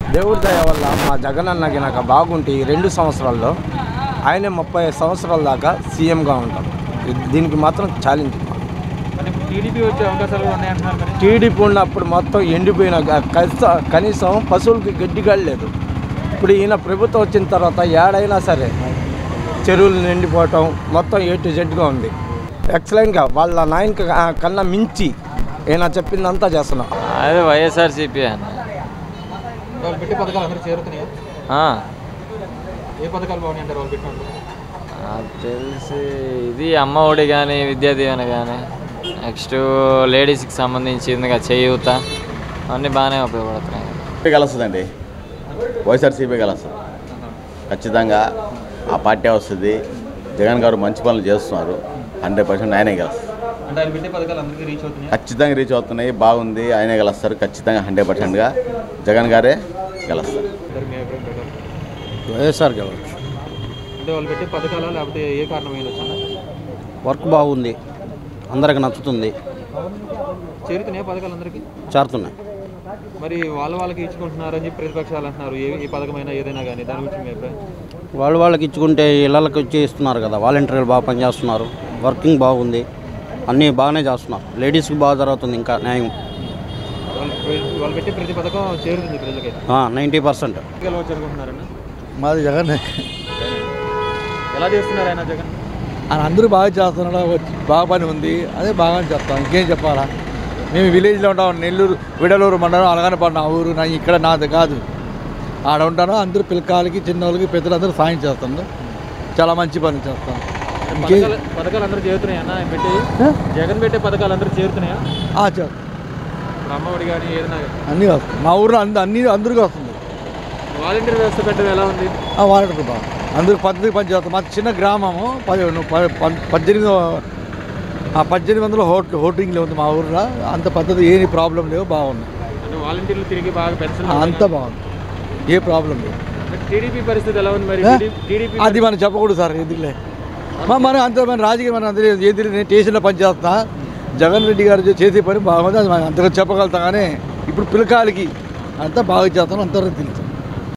దేవుడి దయ వల్ల మా జగన్ అన్నకి నాకు బాగుంటే ఈ రెండు సంవత్సరాల్లో ఆయనే ముప్పై ఐదు సంవత్సరాల దాకా సీఎంగా ఉంటాం ఇది- దీనికి మాత్రం ఛాలెంజ్ మరి టీడీపీ వచ్చే అవకాశాలు కూడా ఉన్నాయంటున్నారు మరి టీడీపీ ఉన్నప్పుడు మొత్తం ఎండిపోయిన గ- కనీస- కనీసం పశువులకి గడ్డిగా లేదు ఇప్పుడు ఈయన ప్రభుత్వం వచ్చిన తర్వాత ఏడైనా సరే చెరువులు నిండిపోవటం మొత్తం ఏ టు జెడ్గా ఉంది ఎక్సలెంట్గా వాళ్ళ నాయనకి కన్నా మించి ఈయన చెప్పిందంతా చేస్తున్నాం అదే వైఎస్ఆర్సీపీ అన్న వాళ్ళు పెట్టే పథకాలు అందరూ చేరుతున్నాయా ఆ, ఏ పథకాలు బాగున్నాయి అంటారు వాళ్ళు పెట్టినప్పుడు నాకు తెలిసి ఇది అమ్మ ఒడి కానీ విద్యా దీవెన కానీ నెక్స్ట్ లేడీస్కి సంబంధించిందిగా చేయూత అన్నీ బాగానే ఉపయోగపడుతున్నాయి సిపి కలుస్తుందండి వైఎస్ఆర్సీపీ కలుస్తుంది ఖచ్చితంగా ఆ పార్టీ వస్తుంది జగన్ గారు మంచి పనులు చేస్తున్నారు హండ్రెడ్ పర్సెంట్ ఆయనే గెలుస్తారు అంటే ఆయన పెట్టే పథకాలు అందరికీ రీచ్ అవుతున్నాయి ఖచ్చితంగా రీచ్ అవుతున్నాయి బాగుంది ఆయనే గెలుస్తారు ఖచ్చితంగా హండ్రెడ్ పర్సెంట్గా జగన్ గారే గెలుస్తారు మీ అభిప్రాయం ప్రకారం వైఎస్ఆర్ గెలవచ్చు అంటే వాళ్ళు పెట్టే పథకాలు లేకపోతే ఏ కారణం వచ్చిందా వర్క్ బాగుంది అందరికి నచ్చుతుంది చేరుతున్నాయా పథకాలు అందరికీ చేరుతున్నాయి మరి వాళ్ళ వాళ్ళకి ఇచ్చుకుంటున్నారని చెప్పి ప్రతిపక్షాలు అంటున్నారు ఏ ఏ పథకమైనా ఏదైనా కానీ దాని గురించి మీ అభిప్రాయం వాళ్ళు వాళ్ళకి ఇచ్చుకుంటే ఇళ్ళకి వచ్చి ఇస్తున్నారు కదా వాలంటీర్లు బాగా పనిచేస్తున్నారు వర్కింగ్ బాగుంది అన్నీ బాగానే చేస్తున్నారు లేడీస్కి బాగా జరుగుతుంది ఇంకా న్యాయం వాళ్ళు వాళ్ళు పెట్టే ప్రతి పథకం చేరుతుంది ప్రజలకైతే నైంటీ పర్సెంట్ గెలవచ్చు అనుకుంటున్నారన్న మాది జగన్ ఎలా చేస్తున్నారు ఆయన జగన్ ఆయన అందరూ బాగా చేస్తున్నాడు బాగా పని ఉంది అదే బాగా చెప్తాం ఇంకేం చెప్పాలా మేము విలేజ్లో ఉంటాం నెల్లూరు విడలూరు మండలం అలగనపడిన ఆ ఊరు నా ఇక్కడ నాది కాదు ఆడ ఉంటాను అందరూ పిల్లకాయలకి చిన్నోళ్ళకి పెద్దలందరూ సాయం చేస్తాను చాలా మంచి పని చేస్తాం ఇంకే పథకాలు పథకాలు అందరూ చేరుతున్నాయా అన్న ఆయన పెట్టి జగన్ పెట్టే పథకాలు అందరూ చేరుతున్నాయా ఆ, చేస్తాం ఇప్పుడు అమ్మఒడి కానీ ఏదైనా కానీ అన్నీ వస్తాయి మా ఊరిలో అంద అన్ని అందరికీ వస్తుంది వాలంటీర్ వ్యవస్థ పెట్టడం ఎలా ఉంది ఆ వారంటీ బాగా అందరూ పద్ధతి పని చేస్తాం మా చిన్న గ్రామము పది ప- ప- పద్దెనిమిది ఆ పద్దెనిమిది వందల హోట్ హోటింగ్లో ఉంది మా ఊరిలో అంత పద్ధతి ఏమి ప్రాబ్లం లేవు బాగున్నాయి అంటే వాలంటీర్లు తిరిగి బాగా పెన్షన్ అంత బాగుంది ఏ ప్రాబ్లం లేదు టీడీపీ పరిస్థితి ఎలా ఉంది మరి ఏ? టీడీపీ అది మనం చెప్పకూడదు సార్ ఎందుకులే మ- మనం అంత మన రాజకీయం మనం అందరూ ఏది నేను స్టేషన్లో పని చేస్తున్నా జగన్ రెడ్డి గారు చేసే పని బాగుంది అది మనం అంతగా చెప్పగలుగుతాం కానీ ఇప్పుడు పిల్లకాయలకి అంతా బాగా చేస్తాం అంతవరకు తెలుసు